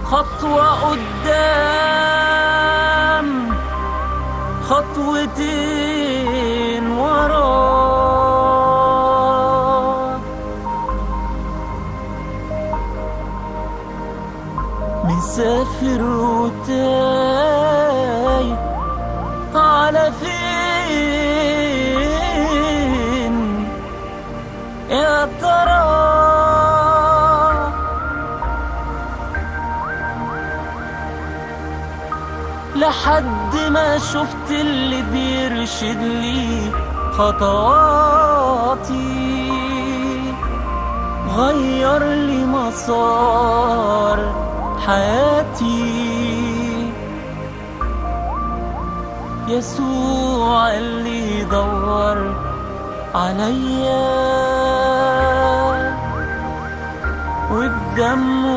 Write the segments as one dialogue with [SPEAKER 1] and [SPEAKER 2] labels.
[SPEAKER 1] خطوة قدام خطوتين ورا مسافر وتاي على فين يا ترى لحد ما شفت اللي بيرشد لي خطواتي غير لي مسار حياتي يسوع اللي دور عليا وبدم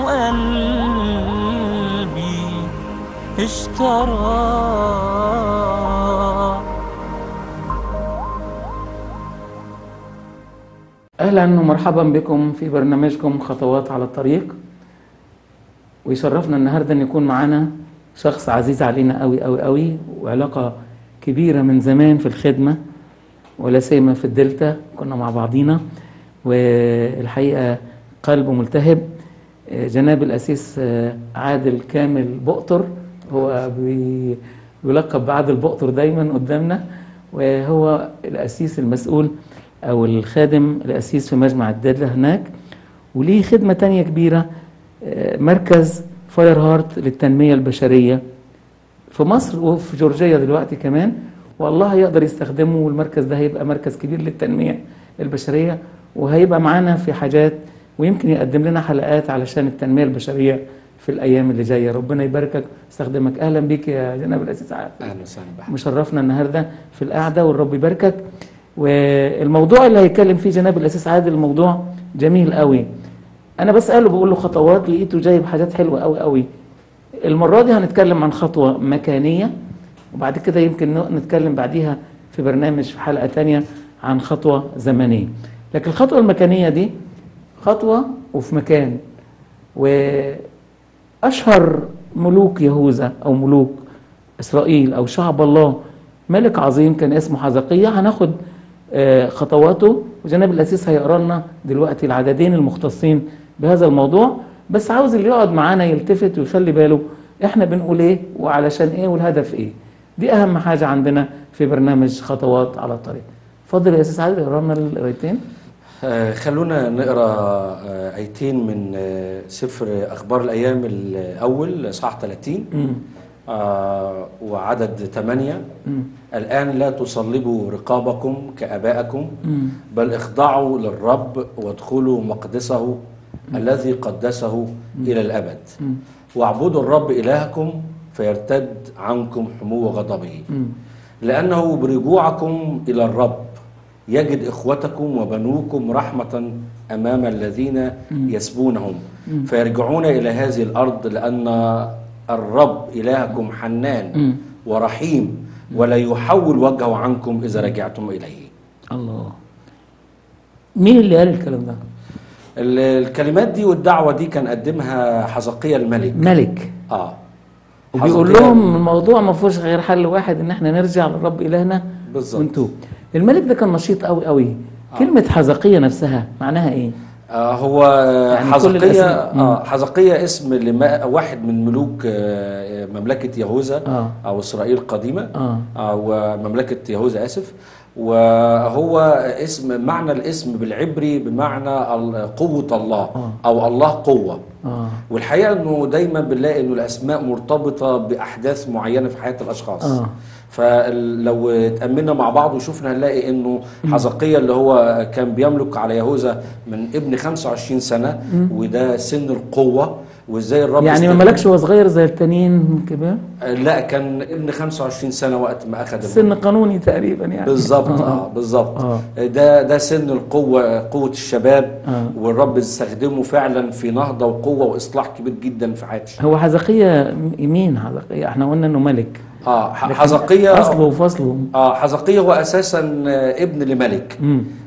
[SPEAKER 1] قلبي اشترى
[SPEAKER 2] اهلا ومرحبا بكم في برنامجكم خطوات على الطريق ويشرفنا النهارده ان يكون معانا شخص عزيز علينا قوي قوي قوي وعلاقه كبيره من زمان في الخدمه ولا سيما في الدلتا كنا مع بعضينا والحقيقه قلبه ملتهب جناب الاسيس عادل كامل بقطر هو بي- بيلقب بعادل بقطر دايما قدامنا وهو الاسيس المسؤول او الخادم الاسيس في مجمع الدادله هناك وليه خدمه تانية كبيره آه، مركز فاير هارت للتنميه البشريه في مصر وفي جورجيا دلوقتي كمان والله يقدر يستخدمه والمركز ده هيبقى مركز كبير للتنميه البشريه وهيبقى معانا في حاجات ويمكن يقدم لنا حلقات علشان التنميه البشريه في الايام اللي جايه ربنا يباركك ويستخدمك اهلا بيك يا جناب الاسيس عادل
[SPEAKER 3] اهلا وسهلا بحضرتك
[SPEAKER 2] مشرفنا النهارده في القعده والرب يباركك والموضوع اللي هيتكلم فيه جناب الاسيس عادل موضوع جميل قوي انا بساله بقول له خطوات لقيته جايب حاجات حلوه قوي قوي المره دي هنتكلم عن خطوه مكانيه وبعد كده يمكن ن- نتكلم بعديها في برنامج في حلقه تانية عن خطوه زمنيه لكن الخطوه المكانيه دي خطوه وفي مكان واشهر ملوك يهوذا او ملوك اسرائيل او شعب الله ملك عظيم كان اسمه حزقية هناخد آه، خطواته وجناب الاسيس هيقرا لنا دلوقتي العددين المختصين بهذا الموضوع بس عاوز اللي يقعد معانا يلتفت ويخلي باله احنا بنقول ايه وعلشان ايه والهدف ايه دي اهم حاجه عندنا في برنامج خطوات على الطريق اتفضل يا اسيس عادل اقرا لنا القرايتين
[SPEAKER 3] آه، خلونا نقرا آه، ايتين من آه، سفر اخبار الايام الاول اصحاح 30
[SPEAKER 2] مم.
[SPEAKER 3] آه، وعدد 8
[SPEAKER 2] مم.
[SPEAKER 3] الان لا تصلبوا رقابكم كابائكم
[SPEAKER 2] مم.
[SPEAKER 3] بل اخضعوا للرب وادخلوا مقدسه الذي قدسه الى الابد
[SPEAKER 2] مم.
[SPEAKER 3] واعبدوا الرب الهكم فيرتد عنكم حمو غضبه
[SPEAKER 2] مم.
[SPEAKER 3] لأنه برجوعكم إلى الرب يجد إخوتكم وبنوكم رحمة أمام الذين يسبونهم فيرجعون إلى هذه الأرض لأن الرب إلهكم حنان ورحيم ولا يحول وجهه عنكم إذا رجعتم إليه
[SPEAKER 2] الله مين اللي قال الكلام ده
[SPEAKER 3] ال- الكلمات دي والدعوة دي كان قدمها حزقية الملك
[SPEAKER 2] ملك
[SPEAKER 3] آه
[SPEAKER 2] وبيقول
[SPEAKER 3] حزقية-
[SPEAKER 2] لهم الموضوع ما فيهوش غير حل واحد ان احنا نرجع للرب الهنا
[SPEAKER 3] بالظبط.
[SPEAKER 2] ونتوب الملك ده كان نشيط قوي قوي كلمه حزقيه نفسها معناها ايه
[SPEAKER 3] آه هو
[SPEAKER 2] يعني كل
[SPEAKER 3] حزقية
[SPEAKER 2] الأسماء.
[SPEAKER 3] آه حزقية اسم لما واحد من ملوك آه مملكة يهوذا
[SPEAKER 2] آه.
[SPEAKER 3] أو إسرائيل القديمة
[SPEAKER 2] آه.
[SPEAKER 3] أو مملكة يهوذا آسف وهو اسم معنى الاسم بالعبري بمعنى ال- قوة الله أو الله قوة
[SPEAKER 2] اه
[SPEAKER 3] والحقيقة أنه دايما بنلاقي أنه الأسماء مرتبطة بأحداث معينة في حياة الأشخاص
[SPEAKER 2] آه.
[SPEAKER 3] فلو اتأملنا مع بعض وشفنا هنلاقي انه حزقية اللي هو كان بيملك على يهوذا من ابن 25 سنة وده سن القوة وازاي الرب
[SPEAKER 2] يعني ما
[SPEAKER 3] استخدم-
[SPEAKER 2] ملكش وهو صغير زي التانيين كبير
[SPEAKER 3] لا كان ابن 25 سنة وقت ما اخذ
[SPEAKER 2] سن
[SPEAKER 3] الملك.
[SPEAKER 2] قانوني تقريبا يعني
[SPEAKER 3] بالظبط اه بالظبط
[SPEAKER 2] آه.
[SPEAKER 3] ده ده سن القوة قوة الشباب
[SPEAKER 2] آه.
[SPEAKER 3] والرب استخدمه فعلا في نهضة وقوة واصلاح كبير جدا في حياة الشباب
[SPEAKER 2] هو حزقية مين حزقية احنا قلنا انه ملك
[SPEAKER 3] اه ح-
[SPEAKER 2] لكن
[SPEAKER 3] حزقية
[SPEAKER 2] اصله وفصله
[SPEAKER 3] اه حزقية هو اساسا آه، ابن لملك
[SPEAKER 2] مم.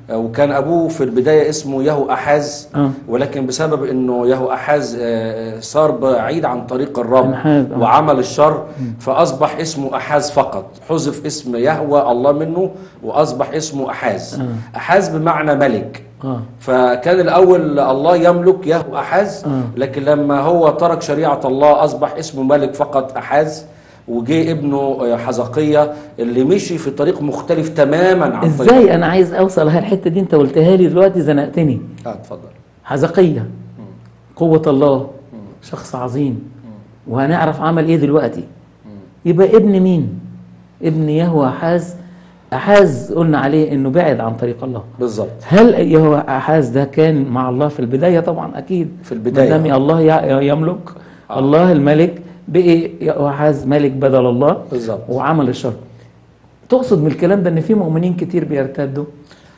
[SPEAKER 3] آه، وكان ابوه في البدايه اسمه يهو احاز
[SPEAKER 2] آه.
[SPEAKER 3] ولكن بسبب انه يهو احاز آه، صار بعيد عن طريق الرب
[SPEAKER 2] انحاز، آه.
[SPEAKER 3] وعمل الشر فاصبح اسمه احاز فقط حذف اسم يهوى الله منه واصبح اسمه احاز احاز بمعنى ملك
[SPEAKER 2] اه
[SPEAKER 3] فكان الاول الله يملك يهو احاز
[SPEAKER 2] آه.
[SPEAKER 3] لكن لما هو ترك شريعه الله اصبح اسمه ملك فقط احاز وجه ابنه آه، حزقية اللي مشي في طريق مختلف تماما عن طريق
[SPEAKER 2] ازاي انا عايز اوصل هالحته دي انت قلتها لي دلوقتي زنقتني
[SPEAKER 3] اه اتفضل
[SPEAKER 2] حزقية قوة الله شخص عظيم وهنعرف عمل ايه دلوقتي يبقى ابن مين ابن يهوى أحاز أحاز قلنا عليه انه بعد عن طريق الله
[SPEAKER 3] بالظبط
[SPEAKER 2] هل يهوى أحاز ده كان مع الله في البداية طبعا أكيد
[SPEAKER 3] في البداية.
[SPEAKER 2] ما دام الله ي- يملك
[SPEAKER 3] آه.
[SPEAKER 2] الله الملك بقي يهوى أحاز ملك بدل الله
[SPEAKER 3] بالظبط.
[SPEAKER 2] وعمل الشر تقصد من الكلام ده ان في مؤمنين كتير بيرتدوا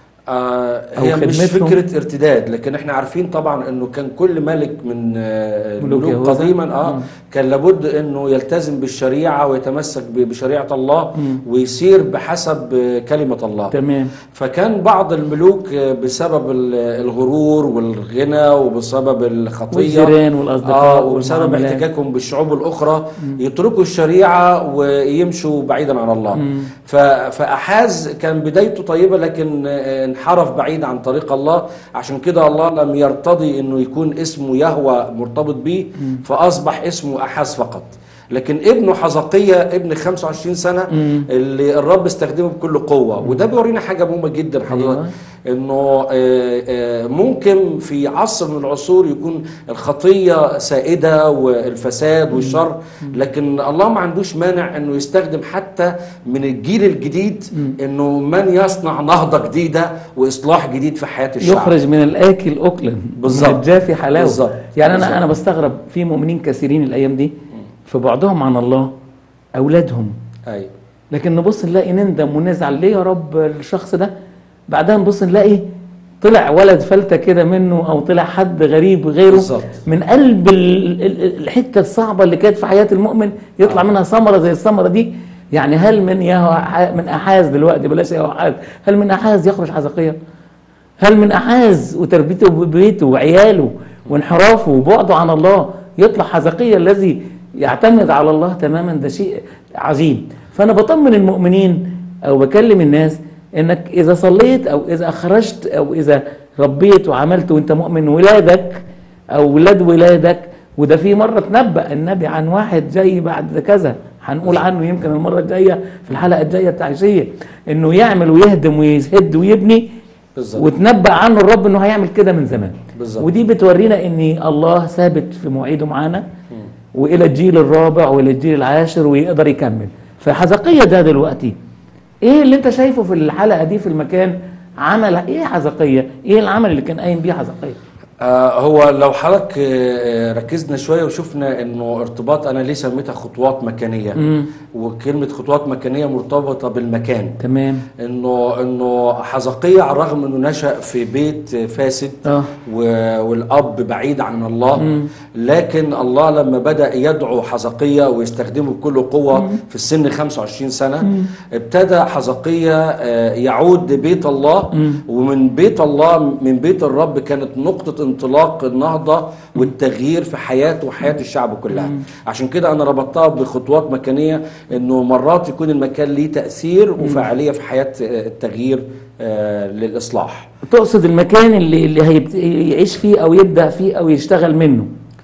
[SPEAKER 3] آه
[SPEAKER 2] أو
[SPEAKER 3] هي مش
[SPEAKER 2] خدمتهم.
[SPEAKER 3] فكرة ارتداد لكن احنا عارفين طبعا انه كان كل ملك من آه،
[SPEAKER 2] ملوك
[SPEAKER 3] الملوك
[SPEAKER 2] يهوذا.
[SPEAKER 3] قديما اه
[SPEAKER 2] مم.
[SPEAKER 3] كان لابد انه يلتزم بالشريعة ويتمسك ب- بشريعة الله
[SPEAKER 2] مم.
[SPEAKER 3] ويسير بحسب آه، كلمة الله
[SPEAKER 2] تمام
[SPEAKER 3] فكان بعض الملوك آه، بسبب ال- الغرور والغنى وبسبب الخطية
[SPEAKER 2] والجيران والأصدقاء
[SPEAKER 3] اه وبسبب
[SPEAKER 2] والمعاملات.
[SPEAKER 3] احتكاكهم بالشعوب الاخرى يتركوا الشريعه ويمشوا بعيدا عن الله
[SPEAKER 2] مم.
[SPEAKER 3] ف- فاحاز كان بدايته طيبه لكن آه، انحرف بعيد عن طريق الله عشان كده الله لم يرتضي انه يكون اسمه يهوى مرتبط بيه فاصبح اسمه احاز فقط لكن ابنه حزقية ابن 25 سنة
[SPEAKER 2] مم.
[SPEAKER 3] اللي الرب استخدمه بكل قوة وده بيورينا حاجة مهمة جدا حضرتك
[SPEAKER 2] أيوة.
[SPEAKER 3] انه آه، آه، ممكن في عصر من العصور يكون الخطيه سائده والفساد والشر لكن الله ما عندوش مانع انه يستخدم حتى من الجيل الجديد انه من يصنع نهضه جديده واصلاح جديد في حياه الشعب
[SPEAKER 2] يخرج من الاكل اكلا
[SPEAKER 3] بالظبط.
[SPEAKER 2] من الجافي حلاوه
[SPEAKER 3] بالظبط.
[SPEAKER 2] يعني انا
[SPEAKER 3] بالظبط.
[SPEAKER 2] انا بستغرب في مؤمنين كثيرين الايام دي في بعدهم عن الله اولادهم
[SPEAKER 3] ايوه
[SPEAKER 2] لكن نبص نلاقي نندم ونزعل ليه يا رب الشخص ده بعدها نبص نلاقي طلع ولد فلتة كده منه او طلع حد غريب غيره
[SPEAKER 3] بالظبط.
[SPEAKER 2] من قلب ال- ال- الحته الصعبه اللي كانت في حياه المؤمن يطلع
[SPEAKER 3] آه.
[SPEAKER 2] منها ثمره زي الثمره دي يعني هل من يهوى من احاز دلوقتي بلاش يهوى احاز هل من احاز يخرج حزقيا؟ هل من احاز وتربيته ببيته وعياله وانحرافه وبعده عن الله يطلع حزقيا الذي يعتمد على الله تماما ده شيء عجيب فانا بطمن المؤمنين او بكلم الناس انك اذا صليت او اذا اخرجت او اذا ربيت وعملت وانت مؤمن ولادك او ولاد ولادك وده في مره تنبأ النبي عن واحد جاي بعد كذا هنقول عنه يمكن المره الجايه في الحلقه الجايه بتاع عشيه انه يعمل ويهدم ويهد ويبني
[SPEAKER 3] بالظبط
[SPEAKER 2] وتنبأ عنه الرب انه هيعمل كده من زمان
[SPEAKER 3] بالظبط.
[SPEAKER 2] ودي بتورينا ان الله ثابت في مواعيده معانا والى الجيل الرابع والى الجيل العاشر ويقدر يكمل فحزقية ده دلوقتي ايه اللي انت شايفه في الحلقه دي في المكان عمل ايه حزقية ايه العمل اللي كان قايم بيه حزقية
[SPEAKER 3] آه هو لو حضرتك آه، ركزنا شويه وشفنا انه ارتباط انا ليه سميتها خطوات مكانيه
[SPEAKER 2] مم.
[SPEAKER 3] وكلمه خطوات مكانيه مرتبطه بالمكان
[SPEAKER 2] تمام
[SPEAKER 3] انه انه حزقية على الرغم انه نشأ في بيت فاسد
[SPEAKER 2] اه
[SPEAKER 3] و- والاب بعيد عن الله
[SPEAKER 2] مم.
[SPEAKER 3] لكن الله لما بدا يدعو حزقية ويستخدمه بكل قوه في السن 25 سنه ابتدى حزقية آه، يعود لبيت الله
[SPEAKER 2] مم.
[SPEAKER 3] ومن بيت الله من بيت الرب كانت نقطه انطلاق النهضه والتغيير في حياته وحياه الشعب كلها عشان كده انا ربطتها بخطوات مكانيه انه مرات يكون المكان ليه تاثير وفعاليه في حياه آه، التغيير آه، للاصلاح
[SPEAKER 2] تقصد المكان اللي اللي هيبت- يعيش فيه او يبدا فيه او يشتغل منه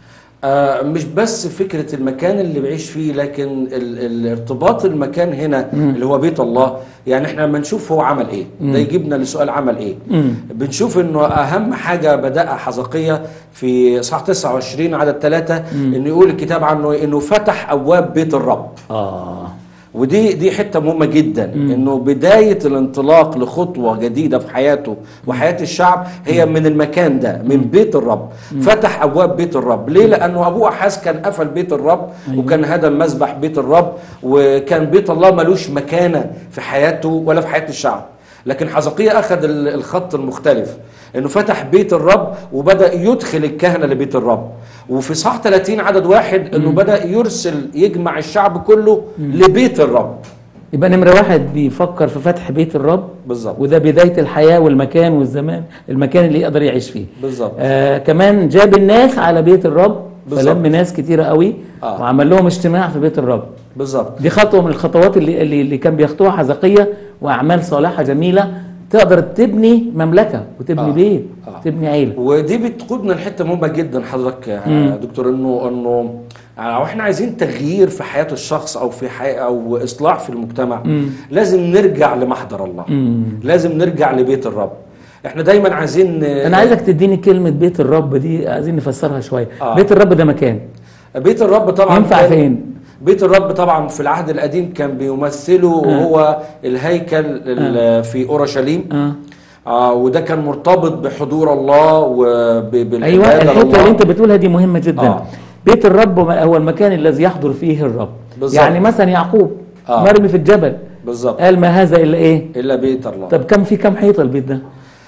[SPEAKER 3] آه، مش بس فكرة المكان اللي بعيش فيه لكن ال- الارتباط المكان هنا اللي هو بيت الله يعني احنا لما نشوف هو عمل ايه ده يجيبنا لسؤال عمل ايه
[SPEAKER 2] مم.
[SPEAKER 3] بنشوف انه اهم حاجة بدأها حزقية في صح 29 عدد ثلاثة انه يقول الكتاب عنه انه فتح ابواب بيت الرب
[SPEAKER 2] اه
[SPEAKER 3] ودي دي حته مهمه جدا انه بدايه الانطلاق لخطوه جديده في حياته وحياه الشعب هي من المكان ده من بيت الرب فتح ابواب بيت الرب ليه لانه ابوه احاز كان قفل بيت الرب وكان هدم مذبح بيت الرب وكان بيت الله ملوش مكانه في حياته ولا في حياه الشعب لكن حزقية أخذ ال- الخط المختلف انه فتح بيت الرب وبدا يدخل الكهنه لبيت الرب وفي صح 30 عدد واحد انه بدا يرسل يجمع الشعب كله لبيت الرب
[SPEAKER 2] يبقى نمرة واحد بيفكر في فتح بيت الرب
[SPEAKER 3] بالظبط
[SPEAKER 2] وده بداية الحياة والمكان والزمان المكان اللي يقدر يعيش فيه
[SPEAKER 3] بالظبط
[SPEAKER 2] آه كمان جاب الناس على بيت الرب
[SPEAKER 3] بالظبط.
[SPEAKER 2] فلم ناس كتيرة قوي
[SPEAKER 3] آه.
[SPEAKER 2] وعمل لهم اجتماع في بيت الرب
[SPEAKER 3] بالظبط
[SPEAKER 2] دي خطوة من الخطوات اللي, اللي, اللي كان بيخطوها حزقية وأعمال صالحة جميلة تقدر تبني مملكة وتبني
[SPEAKER 3] آه.
[SPEAKER 2] بيت
[SPEAKER 3] آه.
[SPEAKER 2] تبني عيلة
[SPEAKER 3] ودي بتقودنا لحته مهمه جدا حضرتك يا
[SPEAKER 2] مم.
[SPEAKER 3] دكتور انه انه لو احنا عايزين تغيير في حياه الشخص او في حي او اصلاح في المجتمع
[SPEAKER 2] مم.
[SPEAKER 3] لازم نرجع لمحضر الله
[SPEAKER 2] مم.
[SPEAKER 3] لازم نرجع لبيت الرب احنا دايما عايزين
[SPEAKER 2] أنا عايزك تديني كلمة بيت الرب دي عايزين نفسرها شوية
[SPEAKER 3] آه.
[SPEAKER 2] بيت الرب ده مكان
[SPEAKER 3] بيت الرب طبعا
[SPEAKER 2] ينفع
[SPEAKER 3] كان-
[SPEAKER 2] فين؟
[SPEAKER 3] بيت الرب طبعا في العهد القديم كان بيمثله وهو الهيكل ال- في اورشليم
[SPEAKER 2] آه.
[SPEAKER 3] آه وده كان مرتبط بحضور الله وبالعباده
[SPEAKER 2] ايوه الحته
[SPEAKER 3] لله.
[SPEAKER 2] اللي انت بتقولها دي مهمه جدا
[SPEAKER 3] آه.
[SPEAKER 2] بيت الرب هو المكان الذي يحضر فيه الرب
[SPEAKER 3] بالظبط.
[SPEAKER 2] يعني مثلا يعقوب
[SPEAKER 3] آه.
[SPEAKER 2] مرمي في الجبل
[SPEAKER 3] بالظبط
[SPEAKER 2] قال ما هذا الا ايه
[SPEAKER 3] الا بيت الله
[SPEAKER 2] طب كم في كم حيطه البيت ده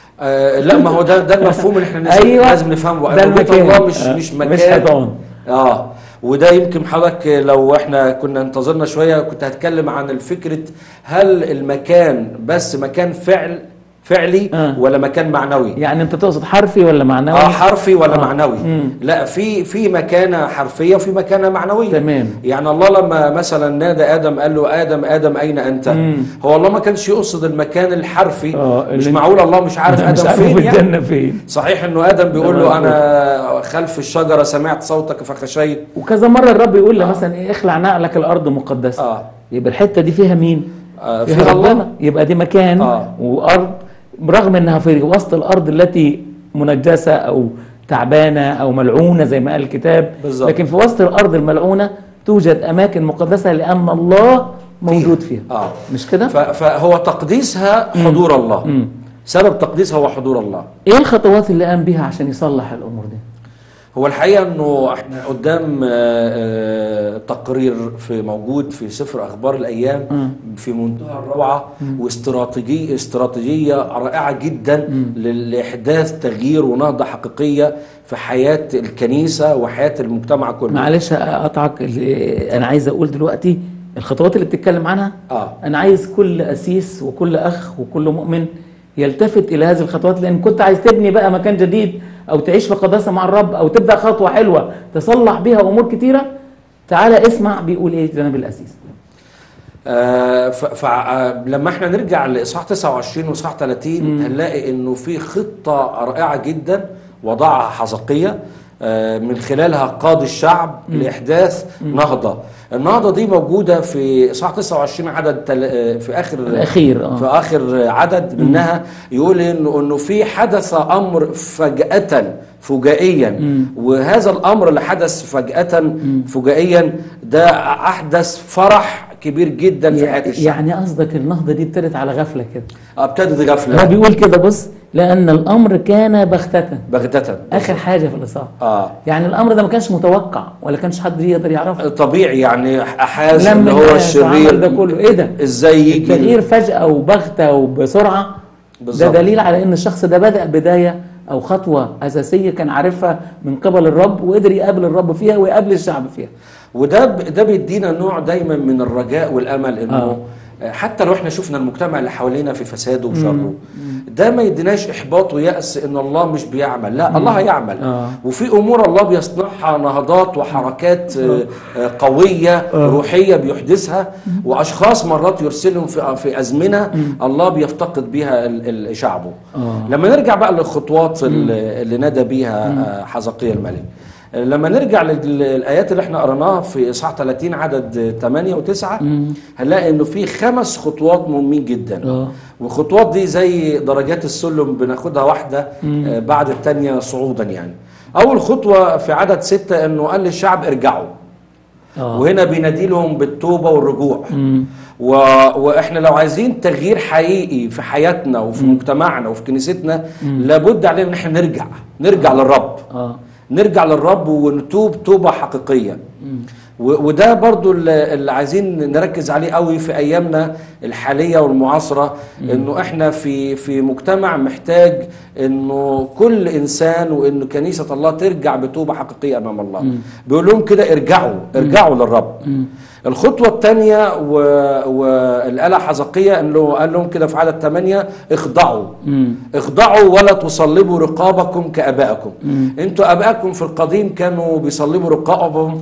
[SPEAKER 3] آه لا ما هو ده ده المفهوم اللي احنا لازم,
[SPEAKER 2] أيوة.
[SPEAKER 3] لازم نفهمه
[SPEAKER 2] ده
[SPEAKER 3] إنه بيت
[SPEAKER 2] المكان.
[SPEAKER 3] الله مش
[SPEAKER 2] آه.
[SPEAKER 3] مش
[SPEAKER 2] مش
[SPEAKER 3] مكان
[SPEAKER 2] حيطان.
[SPEAKER 3] اه وده يمكن حضرتك لو احنا كنا انتظرنا شويه كنت هتكلم عن الفكره هل المكان بس مكان فعل فعلي
[SPEAKER 2] آه.
[SPEAKER 3] ولا مكان معنوي
[SPEAKER 2] يعني انت تقصد حرفي ولا معنوي
[SPEAKER 3] اه حرفي ولا
[SPEAKER 2] آه.
[SPEAKER 3] معنوي
[SPEAKER 2] مم.
[SPEAKER 3] لا في في مكانه حرفيه وفي مكانه معنويه
[SPEAKER 2] تمام.
[SPEAKER 3] يعني الله لما مثلا نادى ادم قال له ادم ادم اين انت
[SPEAKER 2] مم.
[SPEAKER 3] هو الله ما كانش يقصد المكان الحرفي
[SPEAKER 2] آه،
[SPEAKER 3] مش
[SPEAKER 2] اللي-
[SPEAKER 3] معقول الله مش عارف
[SPEAKER 2] مش
[SPEAKER 3] ادم
[SPEAKER 2] عارف
[SPEAKER 3] فين
[SPEAKER 2] في
[SPEAKER 3] يعني
[SPEAKER 2] الجنه فين
[SPEAKER 3] صحيح انه ادم بيقول
[SPEAKER 2] ده
[SPEAKER 3] له
[SPEAKER 2] مظبوط.
[SPEAKER 3] انا خلف الشجره سمعت صوتك فخشيت
[SPEAKER 2] وكذا مره الرب يقول له مثلا ايه اخلع نعلك الارض مقدسه
[SPEAKER 3] اه
[SPEAKER 2] يبقى الحته دي فيها مين
[SPEAKER 3] آه،
[SPEAKER 2] فيها
[SPEAKER 3] فيها
[SPEAKER 2] ربنا
[SPEAKER 3] الله.
[SPEAKER 2] يبقى دي مكان
[SPEAKER 3] آه.
[SPEAKER 2] وارض برغم انها في وسط الارض التي منجسه او تعبانه او ملعونه زي ما قال الكتاب
[SPEAKER 3] بالظبط.
[SPEAKER 2] لكن في وسط الارض الملعونه توجد اماكن مقدسه لان الله موجود فيها
[SPEAKER 3] اه
[SPEAKER 2] مش كده
[SPEAKER 3] ف- فهو تقديسها حضور الله
[SPEAKER 2] مم.
[SPEAKER 3] سبب تقديسها هو حضور الله
[SPEAKER 2] ايه الخطوات اللي قام بيها عشان يصلح الامور دي
[SPEAKER 3] هو الحقيقه انه احنا قدام آه، آه، تقرير في موجود في سفر اخبار الايام
[SPEAKER 2] مم.
[SPEAKER 3] في منتهى الروعه واستراتيجيه استراتيجيه رائعه جدا ل- لاحداث تغيير ونهضه حقيقيه في حياه الكنيسه وحياه المجتمع كله
[SPEAKER 2] معلش اقطعك ال- انا عايز اقول دلوقتي الخطوات اللي بتتكلم عنها
[SPEAKER 3] اه
[SPEAKER 2] انا عايز كل اسيس وكل اخ وكل مؤمن يلتفت الى هذه الخطوات لان كنت عايز تبني بقى مكان جديد او تعيش في قداسه مع الرب او تبدا خطوه حلوه تصلح بيها امور كتيره تعالى اسمع بيقول ايه جناب الاسيس
[SPEAKER 3] آه، ف- فع- آه، لما احنا نرجع لاصحاح 29 واصحاح 30 هنلاقي انه في خطه رائعه جدا وضعها حزقيه آه، من خلالها قاد الشعب لاحداث نهضه النهضه دي موجوده في اصحاح 29 عدد تل... آه، في اخر
[SPEAKER 2] الأخير، آه.
[SPEAKER 3] في اخر عدد منها يقول انه انه في حدث امر فجاه فجائيا وهذا الامر اللي حدث فجاه فجائيا ده احدث فرح كبير جدا في حياه الشعب
[SPEAKER 2] يعني قصدك النهضه دي ابتدت على غفله كده
[SPEAKER 3] ابتدت
[SPEAKER 2] هو
[SPEAKER 3] غفله
[SPEAKER 2] بيقول كده بص لان الامر كان بغته
[SPEAKER 3] بغتة
[SPEAKER 2] اخر حاجه في الاصحاح
[SPEAKER 3] اه
[SPEAKER 2] يعني الامر ده ما كانش متوقع ولا كانش حد يقدر يعرفه
[SPEAKER 3] طبيعي يعني احاز
[SPEAKER 2] لم
[SPEAKER 3] اللي هو
[SPEAKER 2] الناس وعمل
[SPEAKER 3] الشرير
[SPEAKER 2] ده كله ايه ده
[SPEAKER 3] ازاي يجي
[SPEAKER 2] التغيير فجأة وبغتة وبسرعة ده
[SPEAKER 3] بالظبط.
[SPEAKER 2] دليل على ان الشخص ده بدأ بداية او خطوة اساسية كان عارفها من قبل الرب وقدر يقابل الرب فيها ويقابل الشعب فيها
[SPEAKER 3] وده ب- ده بيدينا نوع دايما من الرجاء والامل انه
[SPEAKER 2] آه.
[SPEAKER 3] آه. حتى لو احنا شفنا المجتمع اللي حوالينا في فساده وشره ده ما يديناش احباط ويأس ان الله مش بيعمل لا الله يعمل
[SPEAKER 2] آه.
[SPEAKER 3] وفي امور الله بيصنعها نهضات وحركات آه، آه، قويه روحيه بيحدثها واشخاص مرات يرسلهم في في ازمنه الله بيفتقد بيها ال- ال- شعبه
[SPEAKER 2] آه.
[SPEAKER 3] لما نرجع بقى للخطوات اللي اللي نادى بيها آه، حزقية الملك لما نرجع للايات اللي احنا قريناها في اصحاح 30 عدد 8 و9 هنلاقي انه في خمس خطوات مهمين جدا
[SPEAKER 2] آه.
[SPEAKER 3] والخطوات دي زي درجات السلم بناخدها واحده آه، بعد الثانيه صعودا يعني اول خطوه في عدد ستة انه قال للشعب ارجعوا
[SPEAKER 2] اه
[SPEAKER 3] وهنا بينادي لهم بالتوبه والرجوع
[SPEAKER 2] مم.
[SPEAKER 3] و... واحنا لو عايزين تغيير حقيقي في حياتنا وفي مجتمعنا وفي كنيستنا لابد علينا ان احنا نرجع نرجع للرب
[SPEAKER 2] اه
[SPEAKER 3] نرجع للرب ونتوب توبه حقيقيه و... وده برضو اللي اللي عايزين نركز عليه قوي في ايامنا الحاليه والمعاصره انه احنا في في مجتمع محتاج انه كل انسان وانه كنيسه الله ترجع بتوبه حقيقيه امام الله بيقول لهم كده ارجعوا ارجعوا للرب الخطوة الثانية والآلة حزقية انه قال لهم كده في عدد ثمانية اخضعوا
[SPEAKER 2] مم.
[SPEAKER 3] اخضعوا ولا تصلبوا رقابكم كابائكم انتوا ابائكم في القديم كانوا بيصلبوا رقابهم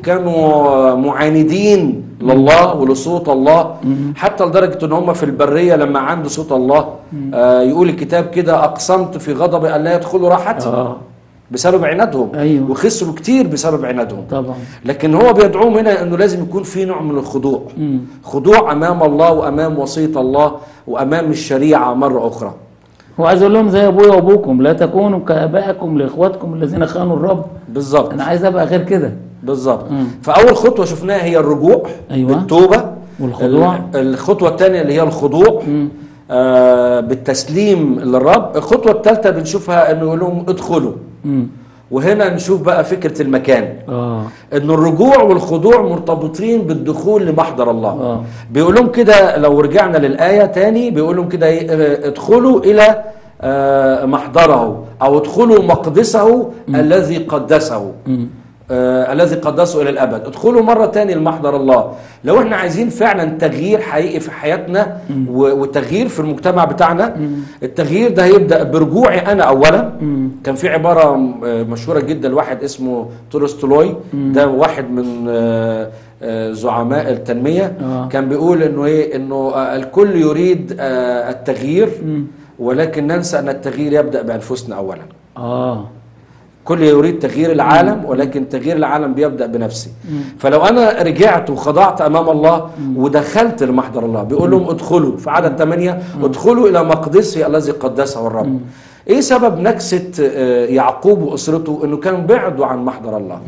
[SPEAKER 3] وكانوا معاندين لله ولصوت الله حتى لدرجه ان هم في البريه لما عندوا صوت الله آه يقول الكتاب كده اقسمت في غضبي ان لا يدخلوا راحتي
[SPEAKER 2] اه
[SPEAKER 3] بسبب عنادهم
[SPEAKER 2] أيوة.
[SPEAKER 3] وخسروا كتير بسبب عنادهم
[SPEAKER 2] طبعا
[SPEAKER 3] لكن هو بيدعوهم هنا انه لازم يكون في نوع من الخضوع
[SPEAKER 2] مم.
[SPEAKER 3] خضوع امام الله وامام وصيه الله وامام الشريعه مره اخرى
[SPEAKER 2] هو عايز اقول لهم زي ابويا وابوكم لا تكونوا كابائكم لاخواتكم الذين خانوا الرب
[SPEAKER 3] بالظبط
[SPEAKER 2] انا عايز ابقى غير كده
[SPEAKER 3] بالظبط
[SPEAKER 2] مم.
[SPEAKER 3] فاول خطوه شفناها هي الرجوع
[SPEAKER 2] أيوة.
[SPEAKER 3] بالتوبه
[SPEAKER 2] والخضوع.
[SPEAKER 3] ال- الخطوه الثانيه اللي هي الخضوع
[SPEAKER 2] مم.
[SPEAKER 3] آه بالتسليم للرب الخطوه الثالثه بنشوفها انه يقول لهم ادخلوا
[SPEAKER 2] مم.
[SPEAKER 3] وهنا نشوف بقى فكره المكان
[SPEAKER 2] اه
[SPEAKER 3] ان الرجوع والخضوع مرتبطين بالدخول لمحضر الله
[SPEAKER 2] آه.
[SPEAKER 3] بيقول لهم كده لو رجعنا للايه تاني بيقول لهم كده إيه، آه، ادخلوا الى آه، محضره او ادخلوا مقدسه الذي قدسه
[SPEAKER 2] مم.
[SPEAKER 3] آه الذي قدسه الى الابد ادخلوا مره تاني لمحضر الله لو احنا عايزين فعلا تغيير حقيقي في حياتنا و- وتغيير في المجتمع بتاعنا التغيير ده هيبدا برجوعي انا اولا
[SPEAKER 2] مم.
[SPEAKER 3] كان في عباره م- آه، مشهوره جدا لواحد اسمه تولستوي ده واحد من آه، آه، زعماء التنميه
[SPEAKER 2] آه.
[SPEAKER 3] كان بيقول انه ايه انه آه، الكل يريد آه، التغيير ولكن ننسى ان التغيير يبدا بانفسنا اولا
[SPEAKER 2] اه
[SPEAKER 3] كل يريد تغيير العالم ولكن تغيير العالم بيبدا بنفسي فلو انا رجعت وخضعت امام الله ودخلت لمحضر الله بيقول لهم ادخلوا في عدد 8 ادخلوا الى مقدسه الذي قدسه الرب ايه سبب نكسه آه، يعقوب واسرته انه كانوا بعدوا عن محضر الله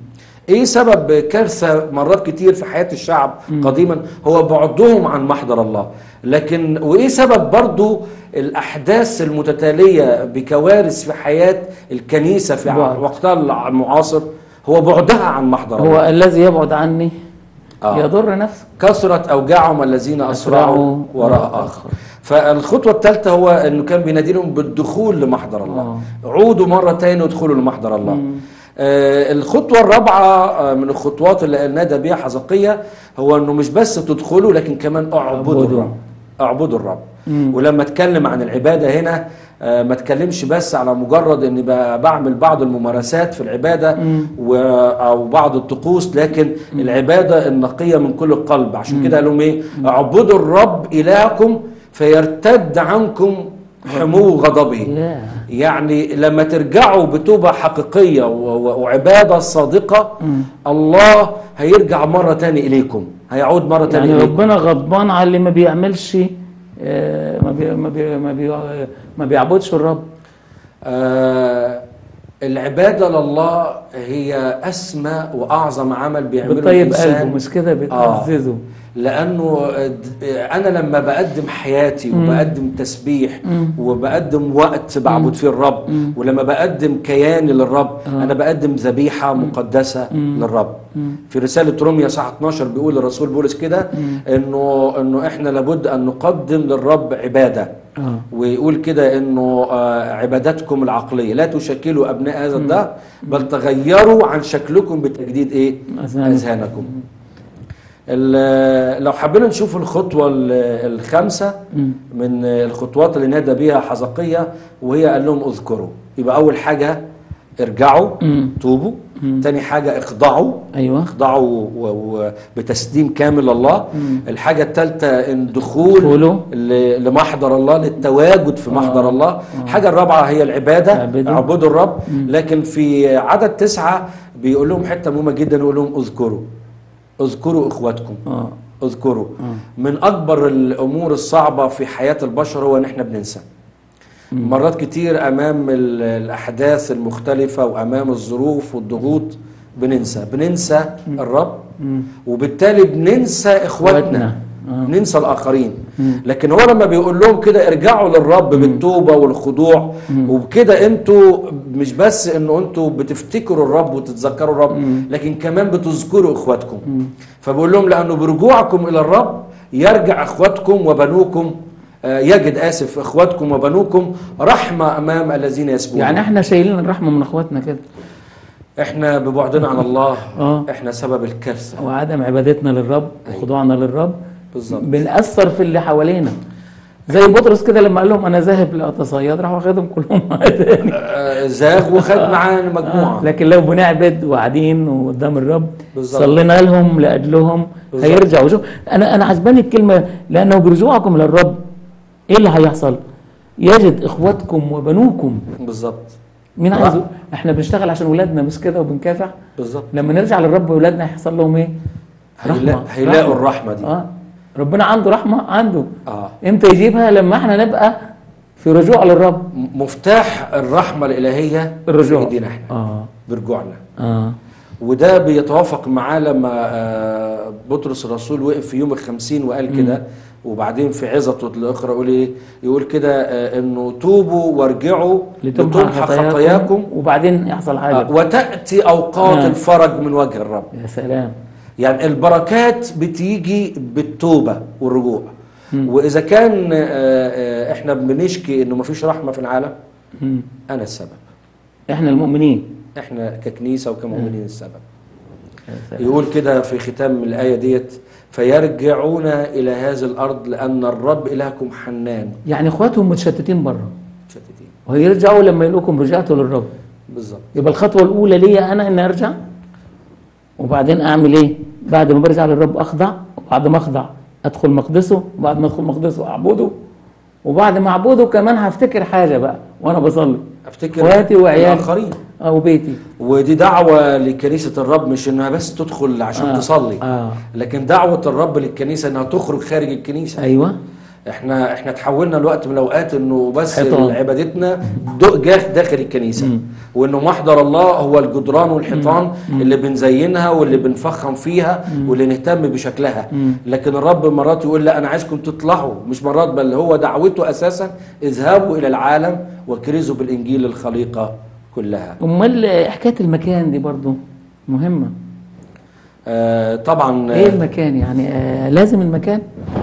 [SPEAKER 3] ايه سبب كارثه مرات كتير في حياه الشعب قديما هو بعدهم عن محضر الله لكن وايه سبب برضو الاحداث المتتاليه بكوارث في حياه الكنيسه في
[SPEAKER 2] بعد.
[SPEAKER 3] وقتها المعاصر هو بعدها عن محضر
[SPEAKER 2] هو
[SPEAKER 3] الله
[SPEAKER 2] الذي يبعد عني
[SPEAKER 3] آه.
[SPEAKER 2] يضر نفسه
[SPEAKER 3] كثرت اوجاعهم الذين اسرعوا
[SPEAKER 2] أسرعوا
[SPEAKER 3] وراء
[SPEAKER 2] وراء
[SPEAKER 3] اخر فالخطوه الثالثه هو انه كان بيناديهم بالدخول لمحضر الله
[SPEAKER 2] آه.
[SPEAKER 3] عودوا مره تاني وادخلوا لمحضر الله آه الخطوه الرابعه آه من الخطوات اللي نادى بها حزقيه هو انه مش بس تدخلوا لكن كمان اعبدوا
[SPEAKER 2] اعبدوا.
[SPEAKER 3] الرب اعبدوا الرب ولما اتكلم عن العباده هنا آه، ما اتكلمش بس على مجرد اني ب- بعمل بعض الممارسات في العباده و او بعض الطقوس لكن العباده النقيه من كل القلب عشان كده قال لهم ايه اعبدوا الرب الهكم فيرتد عنكم حمو غضبه
[SPEAKER 2] ياه.
[SPEAKER 3] يعني لما ترجعوا بتوبة حقيقية و- و- وعبادة صادقة الله هيرجع مرة تاني إليكم هيعود مرة تاني
[SPEAKER 2] يعني
[SPEAKER 3] إليكم
[SPEAKER 2] ربنا غضبان على اللي ما بيعملش آه، ما بي ما بي ما, بي ما بيعبدش الرب
[SPEAKER 3] آه العبادة لله هي أسمى وأعظم عمل بيعمله
[SPEAKER 2] بتطيب
[SPEAKER 3] الإنسان
[SPEAKER 2] قلبه مش كده بتعززه
[SPEAKER 3] لانه انا لما بقدم حياتي وبقدم تسبيح وبقدم وقت بعبد فيه الرب ولما بقدم كياني للرب انا بقدم ذبيحه مقدسه للرب في رساله روميا صح 12 بيقول الرسول بولس كده انه انه احنا لابد ان نقدم للرب عباده
[SPEAKER 2] اه
[SPEAKER 3] ويقول كده انه آه، عبادتكم العقليه لا تشكلوا ابناء هذا الدهر بل تغيروا عن شكلكم بتجديد ايه
[SPEAKER 2] أذهانكم.
[SPEAKER 3] اذهانكم ال- لو حبينا نشوف الخطوه ال- الخامسه من الخطوات اللي نادى بيها حزقيه وهي قال لهم اذكروا يبقى اول حاجه ارجعوا
[SPEAKER 2] مم.
[SPEAKER 3] توبوا تاني حاجه اخضعوا
[SPEAKER 2] ايوه
[SPEAKER 3] اخضعوا و- و- بتسليم كامل لله الحاجة الثالثة ان دخول
[SPEAKER 2] دخوله.
[SPEAKER 3] ل- لمحضر الله للتواجد في محضر
[SPEAKER 2] آه.
[SPEAKER 3] الله الحاجة الرابعة هي العبادة
[SPEAKER 2] اعبدوا.
[SPEAKER 3] اعبدوا الرب لكن في عدد تسعة بيقول لهم حتة مهمة جدا يقول لهم اذكروا اذكروا اخواتكم
[SPEAKER 2] اه
[SPEAKER 3] اذكروا من اكبر الامور الصعبة في حياة البشر هو ان احنا بننسى مرات كتير امام ال- الاحداث المختلفه وامام الظروف والضغوط بننسى بننسى الرب وبالتالي بننسى اخواتنا
[SPEAKER 2] إخواتنا. آه.
[SPEAKER 3] بننسى الاخرين لكن هو لما بيقول لهم كده ارجعوا للرب بالتوبه والخضوع وبكده انتوا مش بس انه انتوا بتفتكروا الرب وتتذكروا الرب لكن كمان بتذكروا اخواتكم فبقول لهم لانه برجوعكم الى الرب يرجع اخواتكم وبنوكم آه، يجد اسف اخواتكم وبنوكم رحمه امام الذين يسبون
[SPEAKER 2] يعني احنا شايلين الرحمه من اخواتنا كده
[SPEAKER 3] احنا ببعدنا عن الله
[SPEAKER 2] آه.
[SPEAKER 3] احنا سبب الكارثه
[SPEAKER 2] وعدم عبادتنا للرب
[SPEAKER 3] أيوة.
[SPEAKER 2] وخضوعنا للرب
[SPEAKER 3] بالظبط.
[SPEAKER 2] بنأثر في اللي حوالينا زي بطرس كده لما قال لهم انا ذاهب لاتصيد راح واخدهم كلهم معاه تاني
[SPEAKER 3] آه، زاغ وخد معانا مجموعه
[SPEAKER 2] آه، لكن لو بنعبد وقاعدين وقدام الرب
[SPEAKER 3] بالظبط.
[SPEAKER 2] صلينا لهم لاجلهم
[SPEAKER 3] بالظبط.
[SPEAKER 2] هيرجعوا شوف انا انا عجباني الكلمه لانه برجوعكم للرب ايه اللي هيحصل؟ يجد اخواتكم وبنوكم
[SPEAKER 3] بالظبط
[SPEAKER 2] مين
[SPEAKER 3] آه.
[SPEAKER 2] عايز احنا بنشتغل عشان ولادنا مش كده وبنكافح
[SPEAKER 3] بالظبط
[SPEAKER 2] لما نرجع للرب ولادنا هيحصل لهم ايه؟
[SPEAKER 3] هيلا- هيلاقوا الرحمه دي
[SPEAKER 2] اه ربنا عنده رحمه عنده
[SPEAKER 3] اه
[SPEAKER 2] امتى يجيبها لما احنا نبقى في رجوع للرب
[SPEAKER 3] م- مفتاح الرحمه الالهيه
[SPEAKER 2] الرجوع
[SPEAKER 3] في ايدينا احنا
[SPEAKER 2] اه
[SPEAKER 3] برجوعنا
[SPEAKER 2] اه
[SPEAKER 3] وده بيتوافق معاه لما آه، بطرس الرسول وقف في يوم الخمسين وقال كده وبعدين في عظته الاخرى يقول ايه يقول كده آه، انه توبوا وارجعوا لتمحى خطاياكم
[SPEAKER 2] وبعدين يحصل حاجه
[SPEAKER 3] آه، وتاتي اوقات
[SPEAKER 2] آه.
[SPEAKER 3] الفرج من وجه الرب
[SPEAKER 2] يا سلام
[SPEAKER 3] يعني البركات بتيجي بالتوبه والرجوع واذا كان آه، آه، احنا بنشكي انه مفيش رحمه في العالم
[SPEAKER 2] مم.
[SPEAKER 3] انا السبب
[SPEAKER 2] احنا المؤمنين
[SPEAKER 3] احنا ككنيسه وكمؤمنين السبب
[SPEAKER 2] يا سلام.
[SPEAKER 3] يقول كده في ختام الآية ديت فيرجعون إلى هذه الأرض لأن الرب إلهكم حنان
[SPEAKER 2] يعني اخواتهم متشتتين بره
[SPEAKER 3] متشتتين
[SPEAKER 2] وهيرجعوا لما يلاقوكم رجعتوا للرب
[SPEAKER 3] بالظبط
[SPEAKER 2] يبقى الخطوه الاولى ليا انا ان ارجع وبعدين اعمل ايه بعد ما برجع للرب اخضع وبعد ما اخضع ادخل مقدسه وبعد ما ادخل مقدسه اعبده وبعد ما اعبده كمان هفتكر حاجه بقى وانا بصلي
[SPEAKER 3] أفتكر
[SPEAKER 2] اخواتي وعيالي
[SPEAKER 3] الآخرين
[SPEAKER 2] او بيتي
[SPEAKER 3] ودي دعوة لكنيسة الرب مش إنها بس تدخل عشان
[SPEAKER 2] آه.
[SPEAKER 3] تصلي
[SPEAKER 2] اه
[SPEAKER 3] لكن دعوة الرب للكنيسة إنها تخرج خارج الكنيسة
[SPEAKER 2] ايوه
[SPEAKER 3] احنا احنا تحولنا لوقت من الاوقات انه بس
[SPEAKER 2] حيطان.
[SPEAKER 3] عبادتنا دق- جاه داخل الكنيسه وانه محضر الله هو الجدران والحيطان اللي بنزينها واللي بنفخم فيها واللي نهتم بشكلها لكن الرب مرات يقول لا انا عايزكم تطلعوا مش مرات بل هو دعوته اساسا اذهبوا الى العالم وكرزوا بالانجيل للخليقه كلها
[SPEAKER 2] امال حكايه المكان دي برضو مهمه
[SPEAKER 3] آه طبعا
[SPEAKER 2] ايه المكان يعني آه لازم المكان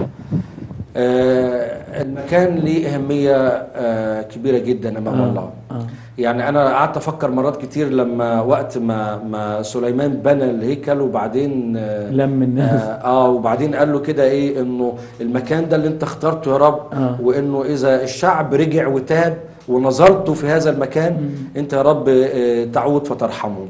[SPEAKER 3] آه المكان ليه اهميه آه كبيره جدا امام
[SPEAKER 2] آه.
[SPEAKER 3] الله
[SPEAKER 2] اه
[SPEAKER 3] يعني انا قعدت افكر مرات كتير لما وقت ما ما سليمان بنى الهيكل وبعدين آه
[SPEAKER 2] لم الناس
[SPEAKER 3] آه, اه وبعدين قال له كده ايه انه المكان ده اللي انت اخترته يا رب
[SPEAKER 2] آه.
[SPEAKER 3] وانه اذا الشعب رجع وتاب ونظرت في هذا المكان انت يا رب آه تعود فترحمه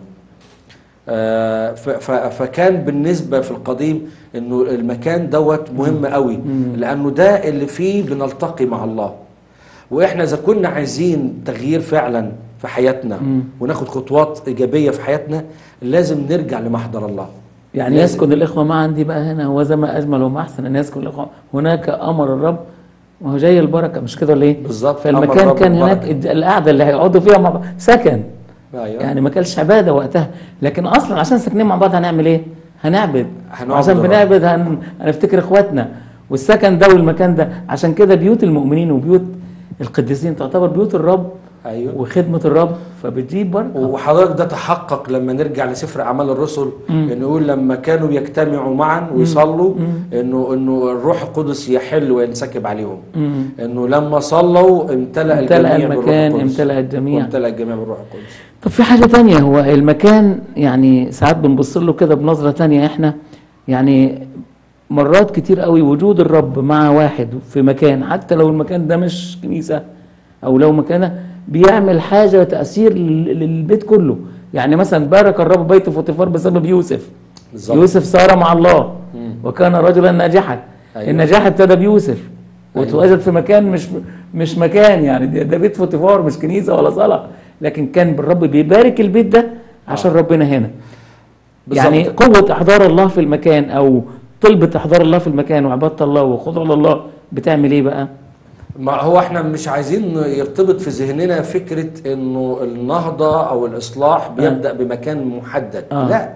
[SPEAKER 3] آه، ف- ف- فكان بالنسبه في القديم انه المكان دوت مهم قوي لانه ده اللي فيه بنلتقي مع الله واحنا اذا كنا عايزين تغيير فعلا في حياتنا وناخد خطوات ايجابيه في حياتنا لازم نرجع لمحضر الله
[SPEAKER 2] يعني
[SPEAKER 3] لازم.
[SPEAKER 2] يسكن الاخوه معا دي بقى هنا هو زي ما اجمل وما احسن ان يسكن الاخوه هناك امر الرب وهو جاي البركه مش كده ولا ايه؟
[SPEAKER 3] بالظبط، أمر
[SPEAKER 2] فالمكان
[SPEAKER 3] الرب
[SPEAKER 2] كان هناك
[SPEAKER 3] البركة.
[SPEAKER 2] الد- القعده اللي هيقعدوا فيها مع بعض سكن
[SPEAKER 3] أيوة.
[SPEAKER 2] يعني ما كانش عباده وقتها لكن اصلا عشان ساكنين مع بعض هنعمل ايه؟ هنعبد
[SPEAKER 3] هنعبد
[SPEAKER 2] عشان
[SPEAKER 3] الرب.
[SPEAKER 2] بنعبد هن... هنفتكر اخواتنا والسكن ده والمكان ده عشان كده بيوت المؤمنين وبيوت القديسين تعتبر بيوت الرب
[SPEAKER 3] ايوه
[SPEAKER 2] وخدمه الرب فبتجيب بركه
[SPEAKER 3] وحضرتك ده تحقق لما نرجع لسفر اعمال الرسل انه يقول لما كانوا يجتمعوا معا ويصلوا انه انه الروح القدس يحل وينسكب عليهم
[SPEAKER 2] مم.
[SPEAKER 3] انه لما صلوا امتلأ
[SPEAKER 2] امتلأ
[SPEAKER 3] الجميع بالروح
[SPEAKER 2] المكان
[SPEAKER 3] القدس.
[SPEAKER 2] امتلأ الجميع
[SPEAKER 3] وامتلأ الجميع بالروح القدس
[SPEAKER 2] طب في حاجة تانية هو المكان يعني ساعات بنبص له كده بنظرة تانية احنا يعني مرات كتير قوي وجود الرب مع واحد في مكان حتى لو المكان ده مش كنيسة او لو مكانه بيعمل حاجة تأثير لل- للبيت كله يعني مثلا بارك الرب بيت فوتيفار بسبب يوسف
[SPEAKER 3] بالظبط
[SPEAKER 2] يوسف سار مع الله وكان رجلا ناجحا
[SPEAKER 3] أيوة.
[SPEAKER 2] النجاح ابتدى بيوسف
[SPEAKER 3] أيوة.
[SPEAKER 2] وتواجد في مكان مش مش مكان يعني ده ده بيت فوتيفار مش كنيسه ولا صلاه لكن كان بالرب بيبارك البيت ده عشان ربنا هنا
[SPEAKER 3] بالظبط.
[SPEAKER 2] يعني قوه احضار الله في المكان او طلبة احضار الله في المكان وعباده الله وخضوع لله بتعمل ايه بقى؟
[SPEAKER 3] ما هو احنا مش عايزين يرتبط في ذهننا فكرة انه النهضة او الاصلاح بيبدأ بمكان محدد
[SPEAKER 2] آه.
[SPEAKER 3] لا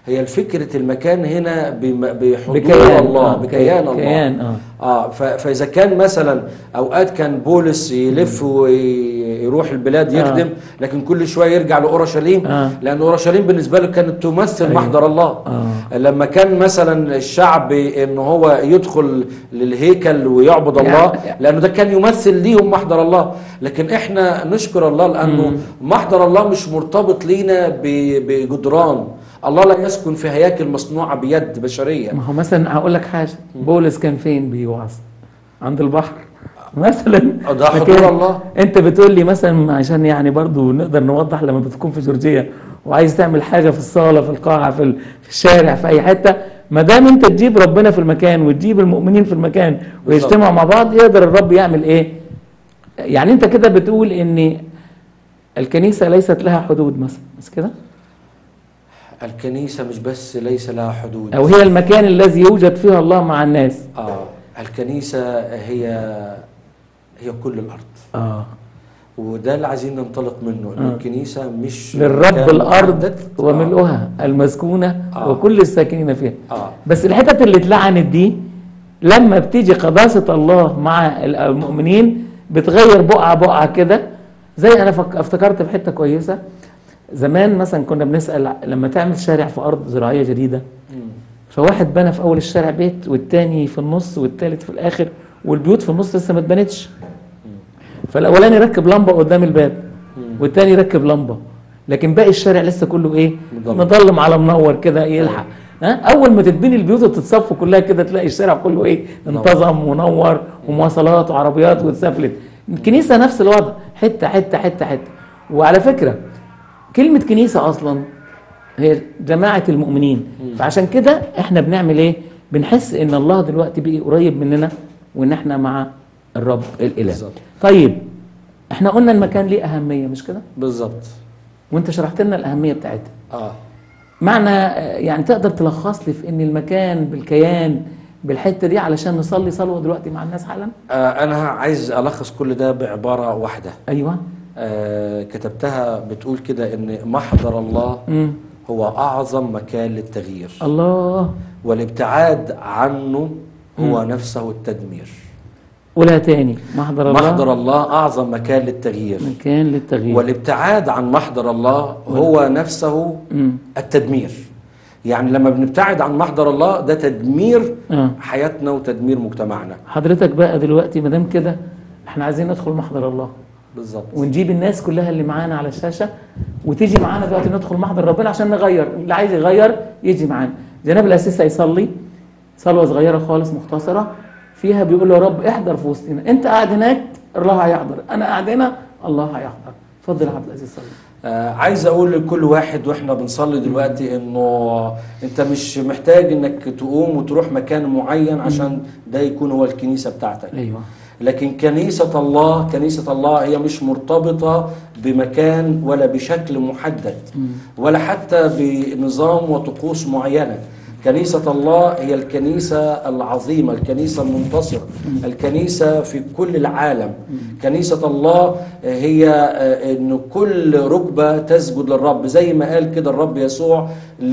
[SPEAKER 3] هي الفكرة المكان هنا بم- بحضور
[SPEAKER 2] بكيان
[SPEAKER 3] الله
[SPEAKER 2] آه،
[SPEAKER 3] بكيان الله
[SPEAKER 2] كيان اه
[SPEAKER 3] اه ف- فاذا كان مثلا اوقات كان بولس يلف ويروح البلاد يخدم لكن كل شويه يرجع لاورشليم
[SPEAKER 2] آه.
[SPEAKER 3] لان اورشليم بالنسبه له كانت تمثل
[SPEAKER 2] أيوة.
[SPEAKER 3] محضر الله
[SPEAKER 2] آه.
[SPEAKER 3] لما كان مثلا الشعب ان هو يدخل للهيكل ويعبد الله
[SPEAKER 2] يعني-
[SPEAKER 3] لانه ده كان يمثل ليهم محضر الله لكن احنا نشكر الله لانه محضر الله مش مرتبط لينا ب- بجدران الله لا يسكن في هياكل مصنوعه بيد بشريه
[SPEAKER 2] ما هو مثلا هقول لك حاجه بولس كان فين بيوعظ عند البحر مثلا
[SPEAKER 3] ده حضور
[SPEAKER 2] لكن
[SPEAKER 3] الله.
[SPEAKER 2] انت بتقول لي مثلا عشان يعني برضو نقدر نوضح لما بتكون في جورجيا وعايز تعمل حاجه في الصاله في القاعه في, ال- في الشارع في اي حته ما دام انت تجيب ربنا في المكان وتجيب المؤمنين في المكان ويجتمعوا مع بعض يقدر الرب يعمل ايه يعني انت كده بتقول ان الكنيسه ليست لها حدود مثلا بس كده
[SPEAKER 3] الكنيسة مش بس ليس لها حدود
[SPEAKER 2] او هي المكان الذي يوجد فيه الله مع الناس
[SPEAKER 3] آه الكنيسة هي هي كل الأرض
[SPEAKER 2] اه
[SPEAKER 3] وده اللي عايزين ننطلق منه إن
[SPEAKER 2] آه.
[SPEAKER 3] الكنيسة مش
[SPEAKER 2] للرب
[SPEAKER 3] مكان
[SPEAKER 2] الارض
[SPEAKER 3] محدد.
[SPEAKER 2] وملؤها المسكونه
[SPEAKER 3] آه.
[SPEAKER 2] وكل الساكنين فيها
[SPEAKER 3] آه.
[SPEAKER 2] بس الحتت اللي اتلعنت دي لما بتيجي قداسه الله مع المؤمنين بتغير بقعه بقعه كده زي انا فك... افتكرت بحته كويسه زمان مثلا كنا بنسال لما تعمل شارع في ارض زراعيه جديده
[SPEAKER 3] مم.
[SPEAKER 2] فواحد بنى في اول الشارع بيت والتاني في النص والتالت في الاخر والبيوت في النص لسه ما اتبنتش فالاولاني ركب لمبه قدام الباب والتاني ركب لمبه لكن باقي الشارع لسه كله ايه
[SPEAKER 3] مضلم.
[SPEAKER 2] مضلم على منور كده يلحق ها اول ما تتبني البيوت وتتصف كلها كده تلاقي الشارع كله ايه انتظم ونور ومواصلات وعربيات واتسفلت الكنيسه نفس الوضع حته حته حته حته وعلى فكره كلمه كنيسه اصلا هي جماعه المؤمنين فعشان كده احنا بنعمل ايه بنحس ان الله دلوقتي بقي قريب مننا وان احنا مع الرب الاله
[SPEAKER 3] بالظبط.
[SPEAKER 2] طيب احنا قلنا المكان ليه اهميه مش كده
[SPEAKER 3] بالظبط
[SPEAKER 2] وانت شرحت لنا الاهميه بتاعتها
[SPEAKER 3] آه
[SPEAKER 2] معنى آه، يعني تقدر تلخص لي في ان المكان بالكيان بالحته دي علشان نصلي صلوه دلوقتي مع الناس حالا
[SPEAKER 3] آه أنا عايز ألخص كل ده بعبارة واحدة
[SPEAKER 2] ايوه
[SPEAKER 3] آه كتبتها بتقول كده إن محضر الله
[SPEAKER 2] امم
[SPEAKER 3] هو أعظم مكان للتغيير
[SPEAKER 2] الله
[SPEAKER 3] والابتعاد عنه هو نفسه التدمير
[SPEAKER 2] قولها تاني محضر الله
[SPEAKER 3] محضر الله أعظم مكان للتغيير
[SPEAKER 2] مكان للتغيير
[SPEAKER 3] والابتعاد عن محضر الله هو نفسه
[SPEAKER 2] امم
[SPEAKER 3] التدمير يعني لما بنبتعد عن محضر الله ده تدمير
[SPEAKER 2] اه
[SPEAKER 3] حياتنا وتدمير مجتمعنا
[SPEAKER 2] حضرتك بقى دلوقتي ما دام كده احنا عايزين ندخل محضر الله
[SPEAKER 3] بالظبط
[SPEAKER 2] ونجيب الناس كلها اللي معانا على الشاشه وتيجي معانا دلوقتي ندخل محضر ربنا عشان نغير اللي عايز يغير يجي معانا جناب الاسيس هيصلي صلوه صغيره خالص مختصره فيها بيقول له يا رب احضر في وسطنا انت قاعد هناك الله هيحضر انا قاعد هنا الله هيحضر اتفضل يا عبد العزيز صلي
[SPEAKER 3] آه عايز اقول لكل واحد واحنا بنصلي دلوقتي انه انت مش محتاج انك تقوم وتروح مكان معين عشان ده يكون هو الكنيسه بتاعتك
[SPEAKER 2] ايوه
[SPEAKER 3] لكن كنيسة الله كنيسة الله هي مش مرتبطة بمكان ولا بشكل محدد ولا حتى بنظام وطقوس معينة كنيسة الله هي الكنيسة العظيمة الكنيسة المنتصرة الكنيسة في كل العالم كنيسة الله هي أن كل ركبة تسجد للرب زي ما قال كده الرب يسوع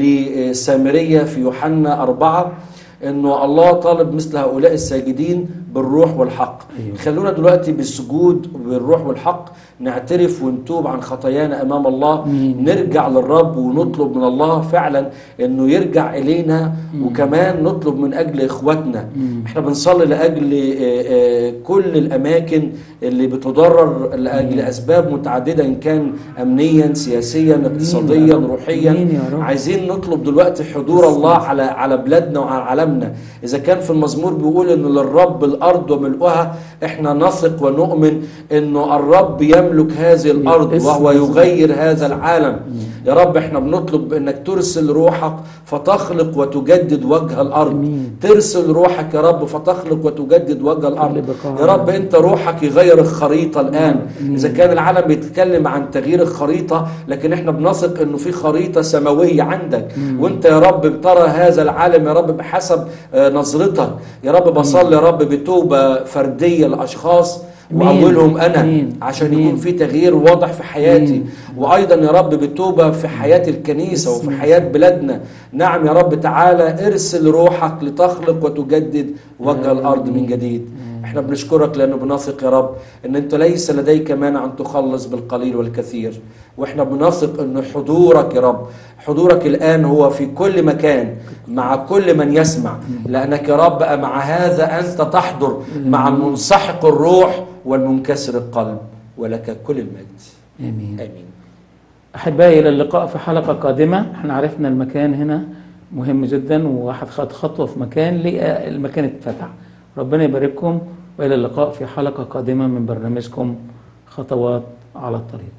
[SPEAKER 3] لسامرية في يوحنا أربعة انه الله طالب مثل هؤلاء الساجدين بالروح والحق
[SPEAKER 2] أيوة.
[SPEAKER 3] خلونا دلوقتي بالسجود بالروح والحق نعترف ونتوب عن خطايانا امام الله
[SPEAKER 2] مين.
[SPEAKER 3] نرجع للرب ونطلب من الله فعلا انه يرجع الينا وكمان نطلب من اجل اخواتنا احنا بنصلي لاجل آه، آه، كل الاماكن اللي بتضرر لاجل اسباب متعدده ان كان امنيا سياسيا اقتصاديا
[SPEAKER 2] رب.
[SPEAKER 3] روحيا
[SPEAKER 2] مين يا رب.
[SPEAKER 3] عايزين نطلب دلوقتي حضور الله على على بلادنا وعلى عالمنا اذا كان في المزمور بيقول ان للرب الارض وملؤها احنا نثق ونؤمن انه الرب يملك هذه الارض
[SPEAKER 2] اسم
[SPEAKER 3] وهو
[SPEAKER 2] يسوع.
[SPEAKER 3] يغير هذا العالم يا رب احنا بنطلب انك ترسل روحك فتخلق وتجدد وجه الارض
[SPEAKER 2] آمين.
[SPEAKER 3] ترسل روحك يا رب فتخلق وتجدد وجه الارض
[SPEAKER 2] كل بقاء.
[SPEAKER 3] يا رب انت روحك يغير الخريطه الان اذا كان العالم بيتكلم عن تغيير الخريطه لكن احنا بنثق انه في خريطه سماويه عندك وانت يا رب بترى هذا العالم يا رب بحسب آه، نظرتك يا رب بصلي يا رب بتوبه فرديه لاشخاص
[SPEAKER 2] مين؟
[SPEAKER 3] واولهم انا
[SPEAKER 2] مين؟
[SPEAKER 3] عشان
[SPEAKER 2] مين؟
[SPEAKER 3] يكون في تغيير واضح في حياتي
[SPEAKER 2] مين؟
[SPEAKER 3] وايضا يا رب بالتوبه في حياه الكنيسه
[SPEAKER 2] بسم
[SPEAKER 3] وفي حياه بلادنا نعم يا رب تعالى ارسل روحك لتخلق وتجدد وجه الارض من جديد احنا بنشكرك لانه بنثق يا رب ان انت ليس لديك مانع ان تخلص بالقليل والكثير واحنا بنثق ان حضورك يا رب حضورك الان هو في كل مكان مع كل من يسمع لانك يا رب مع هذا انت تحضر مع المنسحق الروح والمنكسر القلب ولك كل المجد
[SPEAKER 2] امين
[SPEAKER 3] امين
[SPEAKER 2] احبائي الى اللقاء في حلقه قادمه احنا عرفنا المكان هنا مهم جدا وواحد خد خطوه في مكان لقى المكان اتفتح ربنا يبارككم والى اللقاء في حلقه قادمه من برنامجكم خطوات على الطريق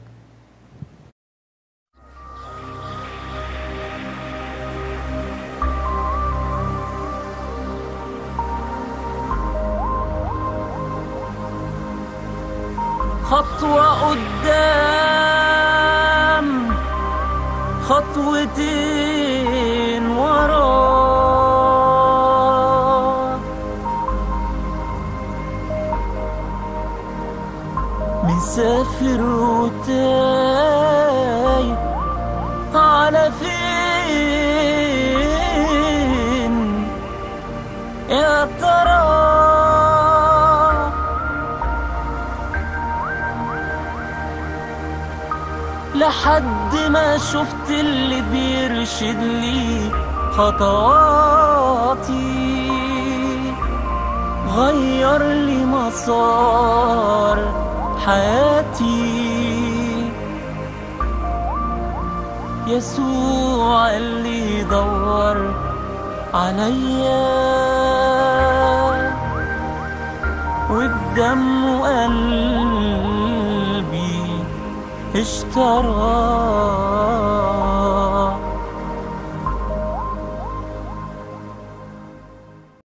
[SPEAKER 1] خطوة قدام خطوتين ورا مسافر وتايه على فين يا ترى لحد ما شفت اللي بيرشد لي خطواتي غير لي مسار حياتي يسوع اللي يدور عليا والدم قلبي اشترى